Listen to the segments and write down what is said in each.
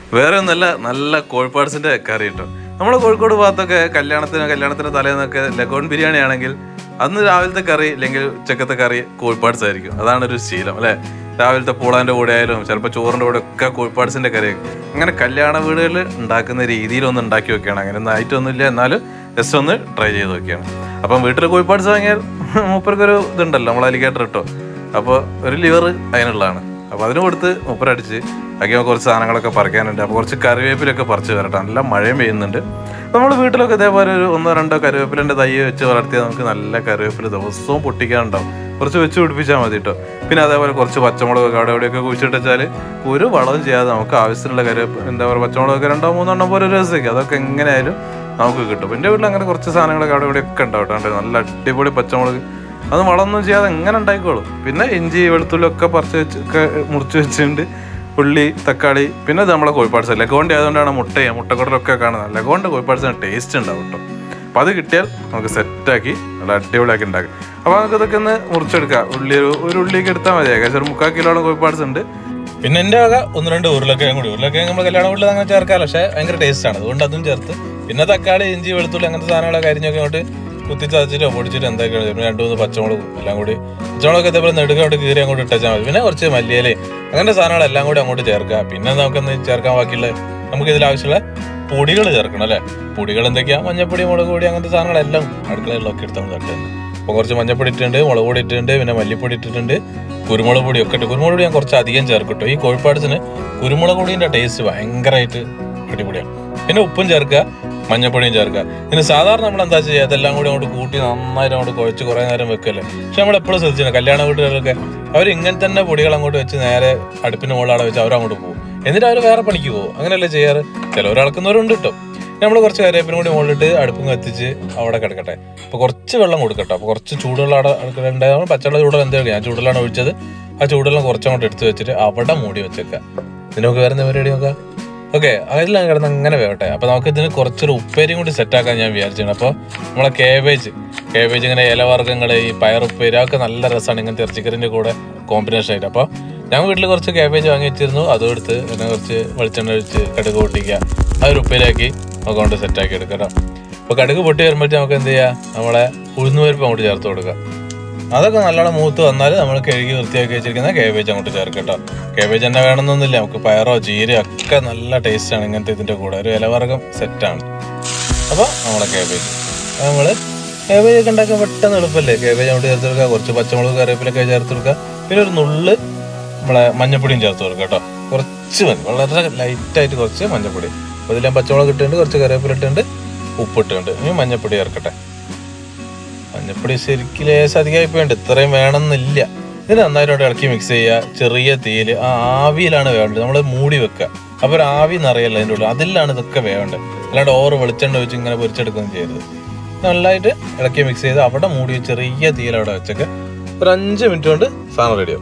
വേറെ ഒന്നല്ല നല്ല കോഴിപ്പാട്സിന്റെ കറി കേട്ടോ നമ്മളെ കോഴിക്കോട് ഭാഗത്തൊക്കെ കല്യാണത്തിന് കല്യാണത്തിന് തലേന്നൊക്കെ ലഗോൺ ബിരിയാണി ആണെങ്കിൽ അന്ന് രാവിലത്തെ കറി അല്ലെങ്കിൽ ഉച്ചക്കത്തെ കറി കോഴിപ്പാട്സ് ആയിരിക്കും അതാണ് ഒരു ശീലം അല്ലേ രാവിലത്തെ പൂളാൻ്റെ കൂടെ ആയാലും ചിലപ്പോൾ ചോറിൻ്റെ കൂടെ ഒക്കെ കോഴിപ്പാട്സിന്റെ കറി അങ്ങനെ കല്യാണ വീടുകളിൽ ഉണ്ടാക്കുന്ന രീതിയിലൊന്ന് ഉണ്ടാക്കി വെക്കുകയാണ് അങ്ങനെ ഒന്നും ആയിട്ടൊന്നുമില്ല എന്നാലും ജസ്റ്റ് ഒന്ന് ട്രൈ ചെയ്ത് നോക്കിയാണ് അപ്പം വീട്ടിൽ കോഴിപ്പാട്സ് വാങ്ങിയാൽ മൂപ്പർക്കൊരു ഇതുണ്ടല്ലോ നമ്മൾ അലിഗേറ്റർ ഇട്ടോ അപ്പോൾ ഒരു ലിവർ അതിനുള്ളതാണ് അപ്പോൾ അതിന് കൊടുത്ത് മൂപ്പരടിച്ച് ബാക്കി കുറച്ച് സാധനങ്ങളൊക്കെ പറിക്കാനുണ്ട് അപ്പോൾ കുറച്ച് കറിവേപ്പിലൊക്കെ പറിച്ച് വരട്ടെ നല്ല മഴയും പെയ്യുന്നുണ്ട് നമ്മൾ വീട്ടിലൊക്കെ ഇതേപോലെ ഒരു ഒന്നോ രണ്ടോ കറിവേപ്പിലിൻ്റെ തൈ വെച്ച് വളർത്തിയാൽ നമുക്ക് നല്ല കറിവേപ്പില ദിവസവും പൊട്ടിക്കാനുണ്ടാവും കുറച്ച് വെച്ച് പിടിപ്പിച്ചാൽ മതി കേട്ടോ പിന്നെ അതേപോലെ കുറച്ച് പച്ചമുളകൊക്കെ അവിടെ എവിടെയൊക്കെ കുഴിച്ചിട്ട് വെച്ചാൽ ഒരു വളവും ചെയ്യാതെ നമുക്ക് ആവശ്യത്തിനുള്ള കറിവേപ്പ് എന്താ പറയുക പച്ചമുളകൊക്കെ രണ്ടോ മൂന്നെണ്ണം പോലെ ഒരു രസമൊക്കെ അതൊക്കെ എങ്ങനെയായാലും നമുക്ക് കിട്ടും എൻ്റെ വീട്ടിൽ അങ്ങനെ കുറച്ച് സാധനങ്ങളൊക്കെ അവിടെ ഇവിടെയൊക്കെ ഉണ്ടാവും കേട്ടോ നല്ല അടിപൊളി പച്ചമുളക് അത് വളമൊന്നും ചെയ്യാതെ എങ്ങനെ ഉണ്ടായിക്കോളും പിന്നെ ഇഞ്ചി വെളുത്തുള്ളി ഒക്കെ പറിച്ച് വെച്ച് ഒക്കെ മുറിച്ച് വെച്ചിട്ടുണ്ട് ഉള്ളി തക്കാളി പിന്നെ ഇത് നമ്മളെ കോഴിപ്പാട്സ് ലഗോണ്ട് ആയതുകൊണ്ടാണ് മുട്ടയും മുട്ടക്കുടലൊക്കെ കാണുന്നത് ലഗോണ്ട് കോഴിപ്പാട്സിന് ടേസ്റ്റ് ഉണ്ടാവും കേട്ടോ അപ്പോൾ അത് കിട്ടിയാൽ നമുക്ക് സെറ്റാക്കി നല്ല അടിപൊളിയാക്കി ഉണ്ടാക്കാം അപ്പോൾ നമുക്ക് ഇതൊക്കെ ഒന്ന് മുറിച്ചെടുക്കാം ഉള്ളി ഒരു ഒരു ഉള്ളിയൊക്കെ എടുത്താൽ മതി ഏകദേശം ഒരു മുക്കാൽ കിലോളം കോഴിപ്പാട്സ് ഉണ്ട് പിന്നെ എൻ്റെ വക ഒന്ന് രണ്ട് ഉരുളക്കിഴങ്ങ് കൂടി ഉരുളക്കിഴങ്ങ് നമ്മൾ കല്യാണ വീട്ടിൽ അങ്ങനെ ചേർക്കാമല്ലോ പക്ഷേ ഭയങ്കര ടേസ്റ്റ് ആണ് അതുകൊണ്ട് അതും ചേർത്ത് പിന്നെ തക്കാളി ഇഞ്ചി വെളുത്തുള്ളി അങ്ങനത്തെ സാധനങ്ങളൊക്കെ അരിഞ്ഞൊക്കെ അങ്ങോട്ട് കുത്തിച്ചതച്ചിട്ടോ പൊടിച്ചിട്ട് എന്തൊക്കെയാണ് പിന്നെ രണ്ട് മൂന്ന് പച്ചമുളകും എല്ലാം കൂടി പച്ചമുളകൊക്കെ ഇതേപോലെ നെടുക്കോട്ട് കീറി അങ്ങോട്ട് ഇട്ടാൽ മതി പിന്നെ കുറച്ച് മല്ലിയില അങ്ങനത്തെ സാധനങ്ങളെല്ലാം കൂടി അങ്ങോട്ട് ചേർക്കുക പിന്നെ നമുക്കൊന്ന് ചേർക്കാൻ ബാക്കിയുള്ള നമുക്ക് ഇതിൽ ആവശ്യമുള്ള പൊടികൾ ചേർക്കണം അല്ലേ പൊടികൾ എന്തൊക്കെയാ മഞ്ഞപ്പൊടി മുളക് പൊടി അങ്ങനത്തെ സാധനങ്ങളെല്ലാം അടുക്കളയിലൊക്കെ എടുത്താൽ മതി തട്ടുന്നത് അപ്പോൾ കുറച്ച് മഞ്ഞപ്പൊടി ഇട്ടിട്ടുണ്ട് മുളക് പൊടി ഇട്ടിട്ടുണ്ട് പിന്നെ മല്ലിപ്പൊടി ഇട്ടിട്ടുണ്ട് കുരുമുളക് പൊടി ഒക്കെ ഇട്ട് കുരുമുളക് പൊടി ഞാൻ കുറച്ച് അധികം ചേർക്കട്ടോ ഈ കോഴിപ്പാടത്തിന് കുരുമുളക് പൊടിയുടെ ടേസ്റ്റ് ഭയങ്കരമായിട്ട് അടിപൊളിയാണ് പിന്നെ ഉപ്പും ചേർക്കുക മഞ്ഞപ്പൊടിയും ചേർക്കുക പിന്നെ സാധാരണ നമ്മൾ എന്താ ചെയ്യുക അതെല്ലാം കൂടി അങ്ങോട്ട് കൂട്ടി നന്നായിട്ട് അങ്ങോട്ട് കുഴച്ച് കുറേ നേരം വെക്കല്ലേ പക്ഷെ നമ്മൾ എപ്പോഴും ശ്രദ്ധിച്ചിട്ടുണ്ട് കല്യാണ വീട്ടുകളിലൊക്കെ അവർ ഇങ്ങനെ തന്നെ പൊടികൾ അങ്ങോട്ട് വെച്ച് നേരെ അടുപ്പിന് മുകളിലാണ് വെച്ച് അവരങ്ങോട്ട് പോകും എന്നിട്ട് അവർ വേറെ പണിക്ക് പോകും അങ്ങനെയല്ലേ ചെയ്യാറ് ചിലവർ അളക്കുന്നവരുണ്ട് കേട്ടോ നമ്മൾ കുറച്ച് കറിവേപ്പിനും കൂടി മുകളിലിട്ട് അടുപ്പും കത്തിച്ച് അവിടെ കിടക്കട്ടെ അപ്പോൾ കുറച്ച് വെള്ളം കൊടുക്കട്ടെ അപ്പോൾ കുറച്ച് ചൂടുവെള്ളം അവിടെ ഉണ്ടാകുമ്പോൾ പച്ചവെള്ളം ചൂടുവെള്ളം എന്തെങ്കിലും ഞാൻ ചൂടുവെള്ളമാണ് ഒഴിച്ചത് ആ ചൂടുവെള്ളം കുറച്ചങ്ങോട്ട് എടുത്ത് വെച്ചിട്ട് അവിടെ മൂടി വെച്ചേക്കാം ഇതിനൊക്കെ വേറെ എന്താ പരിപാടി നോക്കാം ഓക്കെ അതിലാണ് കിടന്ന് അങ്ങനെ വേവട്ടെ അപ്പൊ നമുക്ക് ഇതിന് കുറച്ചൊരു ഉപ്പേരിയും കൂടി സെറ്റാക്കാൻ ഞാൻ വിചാരിച്ചാണ് അപ്പോൾ നമ്മളെ കേബേജ് കേബേജ് ഇങ്ങനെ ഇലവർഗ്ഗങ്ങൾ ഈ പയറുപ്പേരി അതൊക്കെ നല്ല രസമാണ് ഇങ്ങനത്തെ ഇറച്ചിക്കറിന്റെ കൂടെ കോമ്പിനേഷൻ ആയിട്ട് അപ്പോൾ ഞാൻ വീട്ടിൽ കുറച്ച് കേബേജ് വാങ്ങി വെച്ചിരുന്നു അതും എടുത്ത് പിന്നെ കുറച്ച് വെളിച്ചെണ്ണ ഒഴിച്ച് കടുക് പൊട്ടിക്കുക ആ ഒരു ഉപ്പേരിയാക്കി നമുക്ക് കൊണ്ട് സെറ്റാക്കി എടുക്കാം കേട്ടോ അപ്പോൾ കടുക് പൊട്ടി വരുമ്പോഴത്തേക്ക് നമുക്ക് എന്ത് ചെയ്യാം നമ്മളെ ഉഴുന്നുപരിപ്പ് അങ്ങോട്ട് ചേർത്ത് കൊടുക്കുക അതൊക്കെ നല്ലോണം മൂത്ത് വന്നാൽ നമ്മൾ കഴുകി വൃത്തിയാക്കി വെച്ചിരിക്കുന്ന കേബേജ് അങ്ങോട്ട് ചേർക്കാം കേട്ടോ കേബേജ് തന്നെ വേണമെന്നൊന്നുമില്ല നമുക്ക് പയറോ ചീരയോ ഒക്കെ നല്ല ടേസ്റ്റാണ് ഇങ്ങനത്തെ ഇതിൻ്റെ കൂടെ ഒരു ഇലവർഗം സെറ്റാണ് അപ്പോൾ നമ്മളെ കേബേജ് നമ്മൾ കേബേജ് ഒക്കെ ഉണ്ടാക്കാൻ പെട്ടെന്ന് എളുപ്പമല്ലേ കേബേജ് അങ്ങോട്ട് ചേർത്ത് കൊടുക്കുക കുറച്ച് പച്ചമുളക് കറിവേപ്പിലൊക്കെ ചേർത്ത് കൊടുക്കുക പിന്നെ ഒരു നുള്ള് നമ്മളെ മഞ്ഞപ്പൊടിയും ചേർത്ത് കൊടുക്കുക കേട്ടോ കുറച്ച് മതി വളരെ ലൈറ്റായിട്ട് കുറച്ച് മഞ്ഞപ്പൊടി അപ്പോൾ ഇതിൽ ഞാൻ പച്ചമുളക് ഇട്ടിട്ടുണ്ട് കുറച്ച് കറിവേപ്പില ഇട്ടിട്ടുണ്ട് ഉപ്പ് ഇട്ടിട്ടുണ്ട് ഇനി മഞ്ഞപ്പൊടി ചേർക്കട്ടെ മഞ്ഞപ്പൊടി ശരിക്കും ലേശം അധികമായി പോയിട്ടുണ്ട് ഇത്രയും വേണമെന്നില്ല ഇത് നന്നായിട്ട് ഇളക്കി മിക്സ് ചെയ്യുക ചെറിയ തീയിൽ ആ ആവിയിലാണ് വേണ്ടത് നമ്മൾ മൂടി വെക്കുക അപ്പോൾ ഒരു ആവി നിറയല്ല അതിൻ്റെ ഉള്ളിൽ അതിലാണ് ഇതൊക്കെ വേണ്ടത് അല്ലാണ്ട് ഓറ് വെളിച്ചെണ്ണ വെച്ച് ഇങ്ങനെ പൊരിച്ചെടുക്കുകയും ചെയ്യരുത് നല്ലതായിട്ട് ഇളക്കി മിക്സ് ചെയ്ത് അവിടെ മൂടി വെച്ച് ചെറിയ തീയിൽ അവിടെ വെച്ചൊക്കെ ഒരു അഞ്ച് മിനിറ്റ് കൊണ്ട് സാധനം റെഡിയാവും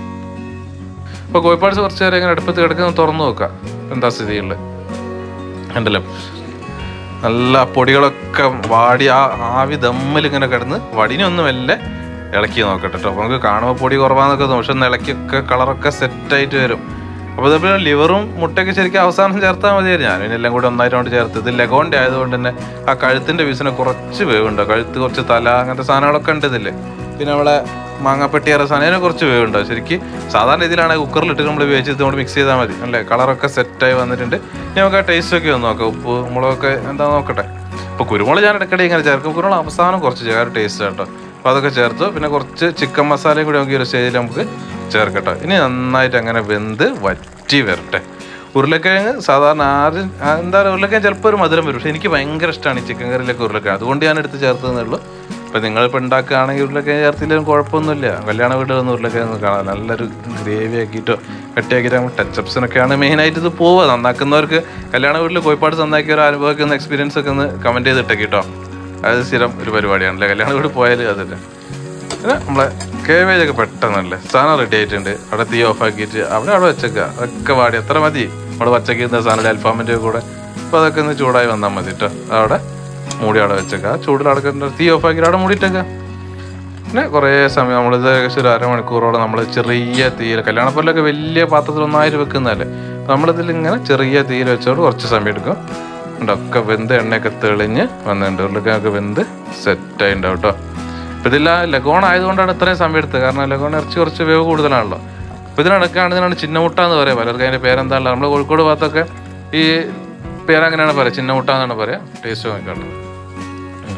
അപ്പോൾ കോഴിപ്പാട് കുറച്ച് നേരം ഇങ്ങനെ അടുപ്പത്ത് കിടക്കുന്ന തുറന്നു നോക്കാം എന്താ സ്ഥിതിയുള്ളത് ഉണ്ടല്ലോ നല്ല പൊടികളൊക്കെ വാടി ആ ആവി ദമ്മിൽ ഇങ്ങനെ കിടന്ന് വടിനൊന്നും മെല്ലെ ഇളക്കി നോക്കട്ടെ കേട്ടോ അപ്പോൾ നമുക്ക് കാണുമ്പോൾ പൊടി കുറവാന്നൊക്കെ തോന്നും പക്ഷെ ഒന്ന് ഇളക്കിയൊക്കെ കളറൊക്കെ സെറ്റായിട്ട് വരും അപ്പോൾ ഇതേപോലെ ലിവറും മുട്ടയൊക്കെ ശരിക്കും അവസാനം ചേർത്താൽ മതിയായിരുന്നു ഞാൻ ഇതിനെല്ലാം കൂടി ഒന്നായിട്ട് കൊണ്ട് ചേർത്ത് ഇത് ലഗോൻ്റെ ആയതുകൊണ്ട് തന്നെ ആ കഴുത്തിൻ്റെ പീസിന് കുറച്ച് വേവുണ്ടോ കഴുത്ത് കുറച്ച് തല അങ്ങനത്തെ സാധനങ്ങളൊക്കെ ഉണ്ട് ഇതില്ലേ പിന്നെ നമ്മളെ മാങ്ങാപ്പെട്ടി ഏറെ സാധനം അതിന് കുറച്ച് വേവുണ്ടോ ശരിക്കും സാധാരണ ഇതിലാണെങ്കിൽ കുക്കറിലിട്ട് നമ്മൾ വേവിച്ച് കൊണ്ട് മിക്സ് ചെയ്താൽ മതി അല്ലേ കളറൊക്കെ സെറ്റായി വന്നിട്ടുണ്ട് ഇനി നമുക്ക് ആ ടേസ്റ്റ് ഒക്കെ ഒന്ന് നോക്കാം ഉപ്പ് മുളകൊക്കെ എന്താ നോക്കട്ടെ ഇപ്പോൾ കുരുമുളക് ഞാൻ ഇടയ്ക്കിടെ ഇങ്ങനെ ചേർക്കും കുരുമുളക് അവസാനം കുറച്ച് ചേർ ടേസ്റ്റ് കേട്ടോ അപ്പോൾ അതൊക്കെ ചേർത്ത് പിന്നെ കുറച്ച് ചിക്കൻ മസാലയും കൂടി നമുക്ക് ഈ ഒരു സ്റ്റേജിൽ നമുക്ക് ചേർക്കട്ടെ ഇനി നന്നായിട്ട് അങ്ങനെ വെന്ത് വറ്റി വരട്ടെ ഉരുളക്കിഴങ്ങ് സാധാരണ ആരും ആ, എന്താ പറയുക ഉരുളക്കിഴങ്ങ് ചിലപ്പോൾ ഒരു മധുരം വരും പക്ഷെ എനിക്ക് ഭയങ്കര ഇഷ്ടമാണ് ഈ ചിക്കൻ കറിയിലൊക്കെ ഉരുളക്കിഴങ്ങ് അതുകൊണ്ട് ഞാൻ എടുത്ത് ചേർത്തതേ ഉള്ളൂ ഇപ്പം നിങ്ങളിപ്പോൾ ഉണ്ടാക്കുകയാണെങ്കിൽ ഉരുളക്കിഴങ്ങ് ചേർത്തില്ലെങ്കിലും കുഴപ്പമൊന്നുമില്ല കല്യാണ വീട്ടിലൊന്നും ഉരുളക്കിഴങ്ങ് കാണാം നല്ലൊരു ഗ്രേവി ആക്കിയിട്ടോ കട്ടിയാക്കിയിട്ട് നമ്മൾ ടച്ചപ്സിനൊക്കെയാണ് മെയിനായിട്ട് ഇത് പോവുക നന്നാക്കുന്നവർക്ക് കല്യാണ വീട്ടിൽ കോഴിപ്പാട് നന്നാക്കിയ ഒരു അനുഭവിക്കുന്ന എക്സ്പീരിയൻസ് ഒക്കെ ഒന്ന് കമൻറ്റ് ചെയ്തിട്ടേ കേട്ടോ അത് സ്ഥിരം ഒരു പരിപാടിയാണല്ലേ കല്യാണ വീട് പോയാൽ അതല്ലേ പിന്നെ നമ്മളെ കേവേജ് ഒക്കെ പെട്ടെന്നല്ലേ സാധനം റെഡി ആയിട്ടുണ്ട് അവിടെ തീ ഓഫ് ആക്കിയിട്ട് അവിടെ അവിടെ വെച്ചേക്കുക അതൊക്കെ വാടി എത്ര മതി നമ്മൾ പച്ചക്കുന്ന സാധനം അൽഫാമിൻ്റെ കൂടെ അപ്പോൾ അതൊക്കെ ഒന്ന് ചൂടായി വന്നാൽ മതി കേട്ടോ അവിടെ മൂടി അവിടെ വെച്ചേക്കുക ആ ചൂടിൽ അടക്കം തീ ഓഫ് ആക്കിയിട്ട് അവിടെ മൂടിയിട്ടേക്കുക പിന്നെ കുറേ സമയം നമ്മളിത് ഏകദേശം ഒരു അരമണിക്കൂറോളം നമ്മൾ ചെറിയ തീയിൽ കല്യാണപ്പല്ലൊക്കെ വലിയ പാത്രത്തിൽ ഒന്നായിട്ട് വെക്കുന്നതല്ലേ നമ്മളിതിൽ ഇങ്ങനെ ചെറിയ തീയിൽ വെച്ചോട് കുറച്ച് സമയം എടുക്കും ഒക്കെ വെന്ത് എണ്ണയൊക്കെ തെളിഞ്ഞ് വന്നിട്ടുണ്ട് ഉരുളക്കിഴങ്ങൊക്കെ വെന്ത് സെറ്റായി ഉണ്ടാവും കേട്ടോ അപ്പം ഇതില്ല ലഗോൺ ആയതുകൊണ്ടാണ് ഇത്രയും സമയം എടുത്തത് കാരണം ലഗോൺ ഇറച്ചി കുറച്ച് വേവ് കൂടുതലാണല്ലോ അപ്പോൾ ഇതിനടക്കാണ് ഇതിനാണ് ചിന്നമുട്ട എന്ന് പറയുക പലർക്കും അതിൻ്റെ പേരെന്താണല്ലോ നമ്മൾ കോഴിക്കോട് ഭാഗത്തൊക്കെ ഈ പേരങ്ങനെയാണ് പറയുക ചിന്നമുട്ട എന്നാണ് പറയുക ടേസ്റ്റ് നോക്കട്ടെ ഉം.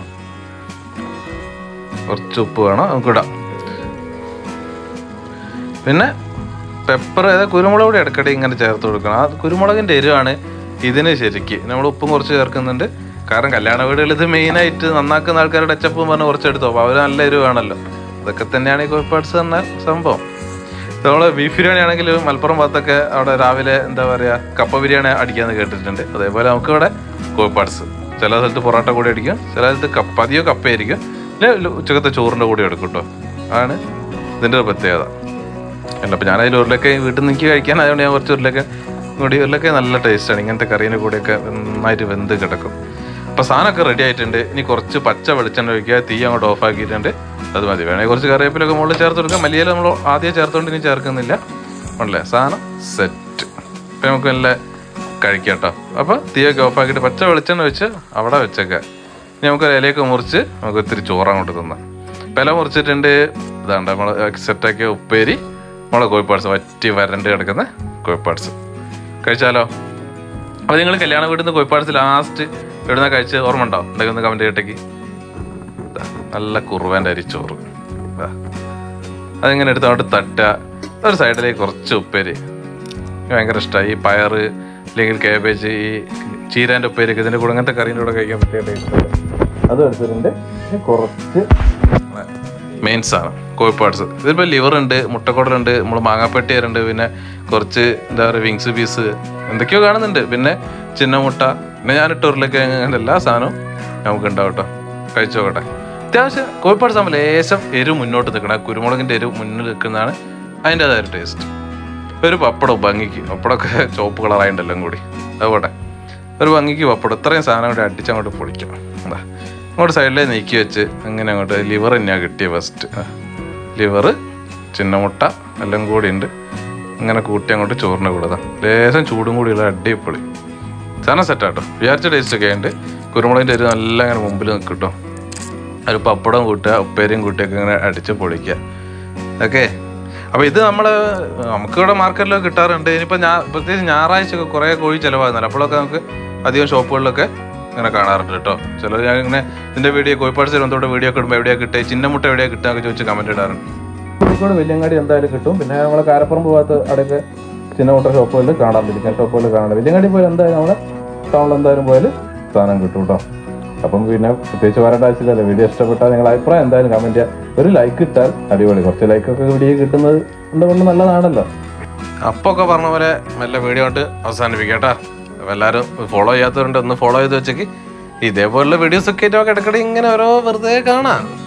കുറച്ച് ഉപ്പ് വേണം നമുക്ക് ഇടാം പിന്നെ പെപ്പർ അതായത് കുരുമുളക് പൊടി ഇടയ്ക്കിടെ ഇങ്ങനെ ചേർത്ത് കൊടുക്കണം ആ കുരുമുളകിൻ്റെ എരിവാണ് ഇതിന് ശരിക്ക് നമ്മൾ ഉപ്പും കുറച്ച് ചേർക്കുന്നുണ്ട് കാരണം കല്യാണ വീടുകളിൽ ഇത് മെയിനായിട്ട് നന്നാക്കുന്ന ആൾക്കാരുടെ ടച്ചപ്പ് പറഞ്ഞ് കുറച്ച് എടുത്തോ അപ്പോൾ അവർ നല്ല എരിവാണല്ലോ അതൊക്കെ തന്നെയാണ് ഈ കോഴിപ്പാട്സ് പറഞ്ഞ സംഭവം നമ്മൾ ബീഫ് ബിരിയാണി ആണെങ്കിൽ മലപ്പുറം ഭാഗത്തൊക്കെ അവിടെ രാവിലെ എന്താ പറയുക കപ്പ ബിരിയാണി അടിക്കാന്ന് കേട്ടിട്ടുണ്ട് അതേപോലെ നമുക്ക് ഇവിടെ കോഴിപ്പാട്സ് ചില സ്ഥലത്ത് പൊറോട്ട കൂടി അടിക്കും ചില സ്ഥലത്ത് കപ്പ അധികം കപ്പയായിരിക്കും അല്ലെങ്കിൽ ഉച്ചക്കത്തെ ചോറിൻ്റെ കൂടി എടുക്കും കേട്ടോ അതാണ് ഇതിൻ്റെ ഒരു പ്രത്യേകത അല്ല അപ്പം ഞാൻ അതിൽ ഉരുളൊക്കെ വീട്ടിൽ നിന്ന് എനിക്ക് കഴിക്കാൻ അതുകൊണ്ട് ഞാൻ കുറച്ച് ഉരുളൊക്കെ കൂടി ഉരുളൊക്കെ നല്ല ടേസ്റ്റാണ് ഇങ്ങനത്തെ കറീൻ്റെ കൂടെയൊക്കെ നന്നായിട്ട് വെന്ത് കിടക്കും അപ്പോൾ സാധനമൊക്കെ റെഡി ആയിട്ടുണ്ട് ഇനി കുറച്ച് പച്ച വെളിച്ചെണ്ണ ഒഴിക്കുക തീ അങ്ങോട്ട് ഓഫ് ആക്കിയിട്ടുണ്ട് അത് മതി വേണമെങ്കിൽ കുറച്ച് കറിവേപ്പിലൊക്കെ മുകളിൽ ചേർത്ത് കൊടുക്കാം മല്ലിയില നമ്മൾ ആദ്യം ചേർത്തുകൊണ്ട് ഇനി ചേർക്കുന്നില്ല ഉണ്ടല്ലേ സാധനം സെറ്റ് ഇപ്പം നമുക്ക് നല്ല കഴിക്കാം കേട്ടോ അപ്പോൾ തീയൊക്കെ ഓഫ് ആക്കിയിട്ട് പച്ച വെളിച്ചെണ്ണ വെച്ച് അവിടെ വെച്ചേക്കാം ഇനി നമുക്ക് ഇലയൊക്കെ മുറിച്ച് നമുക്ക് ഇത്തിരി ചോറ് അങ്ങോട്ട് തിന്നാം ഇപ്പം ഇല മുറിച്ചിട്ടുണ്ട് ഇതാണ്ട് നമ്മൾ സെറ്റാക്കിയ ഉപ്പേരി നമ്മളെ കോഴിപ്പാട്സ് വറ്റി വരണ്ട് കിടക്കുന്ന കോഴിപ്പാട്സ് കഴിച്ചാലോ അപ്പോൾ നിങ്ങൾ കല്യാണ വീട്ടിൽ നിന്ന് കോഴിപ്പാട്സ് ലാസ്റ്റ് ഇടുന്ന കഴിച്ച് ഓർമ്മ ഉണ്ടോ ഉണ്ടെങ്കിൽ കമൻറ്റ് ചെയ്യട്ടേക്ക് ദാ, നല്ല കുറുവേൻ്റെ അരിച്ചോറ് ദാ. അതിങ്ങനെ എടുത്ത് അങ്ങോട്ട് തട്ടുക ഒരു സൈഡിലേക്ക് കുറച്ച് ഉപ്പേരി എനിക്ക് ഭയങ്കര ഇഷ്ടമായി ഈ പയറ് അല്ലെങ്കിൽ കാബേജ് ഈ ചീരാൻ്റെ ഉപ്പേരിയൊക്കെ ഇതിൻ്റെ കൂടെ അങ്ങനത്തെ കറീൻ്റെ കൂടെ കഴിക്കാൻ പറ്റിയ ടേസ്റ്റ് അത് എടുത്തിട്ടുണ്ട് ഇനി കുറച്ച് മെയിൻ സാധനം കോഴിപ്പാട്സ് ഇതിപ്പോൾ ലിവർ ഉണ്ട് മുട്ടക്കുടലുണ്ട് നമ്മൾ മാങ്ങാപ്പെട്ടിയാറുണ്ട് പിന്നെ കുറച്ച് എന്താ പറയുക വിങ്സ് പീസ് എന്തൊക്കെയോ കാണുന്നുണ്ട് പിന്നെ ചിന്ന മുട്ട പിന്നെ ഞാനിട്ട് ഉരുളക്കിഴങ്ങ് അങ്ങനെ എല്ലാ സാധനവും നമുക്ക് ഉണ്ടാവും കേട്ടോ കഴിച്ചു നോക്കട്ടെ അത്യാവശ്യം കോഴിപ്പാട് സാധനം ലേശം എരിവ് മുന്നോട്ട് നിൽക്കണം ആ കുരുമുളകിൻ്റെ എരിവ് മുന്നിൽ നിൽക്കുന്നതാണ് അതിൻ്റെതായ ഒരു ടേസ്റ്റ് ഒരു പപ്പടം ഭംഗിക്ക് പപ്പടമൊക്കെ ചുവപ്പ് കളറായിട്ടുണ്ടല്ലോ കൂടി അതുപോട്ടെ ഒരു ഭംഗിക്ക് പപ്പടം ഇത്രയും സാധനം കൂടി അടിച്ചങ്ങോട്ട് പൊളിക്കണം എന്താ അങ്ങോട്ട് സൈഡിലേ നീക്കി വെച്ച് അങ്ങനെ അങ്ങോട്ട് ലിവർ തന്നെയാണ് കിട്ടിയത് ഫസ്റ്റ് ലിവർ ചിന്നമുട്ട എല്ലാം കൂടി ഉണ്ട് ഇങ്ങനെ കൂട്ടി അങ്ങോട്ട് ചോറിൻ്റെ കൂടെ ദാ. ലേശം ചൂടും കൂടിയുള്ള അടിപൊളി സാധനം സെറ്റാട്ടോ വിചാരിച്ച ടേസ്റ്റ് ഒക്കെ ഉണ്ട് കുരുമുളകിൻ്റെ ഒരു നല്ല അങ്ങനെ മുമ്പിൽ നിൽക്കും കേട്ടോ ഒരു പപ്പടം കൂട്ടുക ഉപ്പേരിയും കൂട്ടിയൊക്കെ ഇങ്ങനെ അടിച്ച് പൊളിക്കുക ഓക്കെ അപ്പോൾ ഇത് നമ്മൾ നമുക്കിവിടെ മാർക്കറ്റിലൊക്കെ കിട്ടാറുണ്ട് ഇനിയിപ്പോൾ ഞാൻ പ്രത്യേകിച്ച് ഞായറാഴ്ച ഒക്കെ കുറേ കോഴി ചിലവാകുന്നല്ലോ അപ്പോഴൊക്കെ നമുക്ക് അധികം ഷോപ്പുകളിലൊക്കെ ഇങ്ങനെ കാണാറുണ്ട് കേട്ടോ ചിലർ ഞാൻ ഇങ്ങനെ ഇതിൻ്റെ വീഡിയോ കോഴിപ്പാട് സ്ഥലത്തോടെ വീഡിയോ ഒക്കെ ഇടുമ്പോൾ എവിടെയാണ് കിട്ടുക ചിന്നമുട്ട എവിടെയാണ് കിട്ടുക എന്നൊക്കെ ചോദിച്ച് കമൻറ്റ് ഇടാറുണ്ട് കോഴിക്കോട് വെല്ലിയങ്ങാടി എന്തായാലും കിട്ടും പിന്നെ നമ്മളെ കാരപ്പുറമ്പ് ഭാഗത്ത് അവിടെയൊക്കെ ചിന്നമുട്ട ഷോപ്പുകളിൽ കാണാൻ ചിക്കൻ ഷോപ്പുകളിൽ കാണാൻ വെല്ലിയങ്ങാടി പോയാൽ എന്തായാലും നമ്മളെ ടൗണിൽ എന്തായാലും പോയാൽ സാധനം കിട്ടും കേട്ടോ അപ്പം പിന്നെ പ്രത്യേകിച്ച് വരേണ്ട ആവശ്യമില്ലല്ലോ വീഡിയോ ഇഷ്ടപ്പെട്ടാൽ നിങ്ങളുടെ അഭിപ്രായം എന്തായാലും കമൻറ്റ് ചെയ്യുക ഒരു ലൈക്ക് ഇട്ടാൽ അടിപൊളി കുറച്ച് ലൈക്കൊക്കെ വീഡിയോ കിട്ടുന്നത് കൊണ്ട് നല്ലതാണല്ലോ അപ്പോൾ ഒക്കെ പറഞ്ഞ പോലെ മെല്ലെ വീഡിയോ കൊണ്ട് അവസാനിപ്പിക്കാം കേട്ടോ അപ്പോൾ എല്ലാവരും ഫോളോ ചെയ്യാത്തവരുണ്ട് ഒന്ന് ഫോളോ ചെയ്ത് വെച്ചേക്ക് ഇതേപോലുള്ള വീഡിയോസ് ഒക്കെ ആയിട്ട് നമുക്ക് ഇടയ്ക്കിടെ ഇങ്ങനെ ഓരോ വെറുതെ കാണാം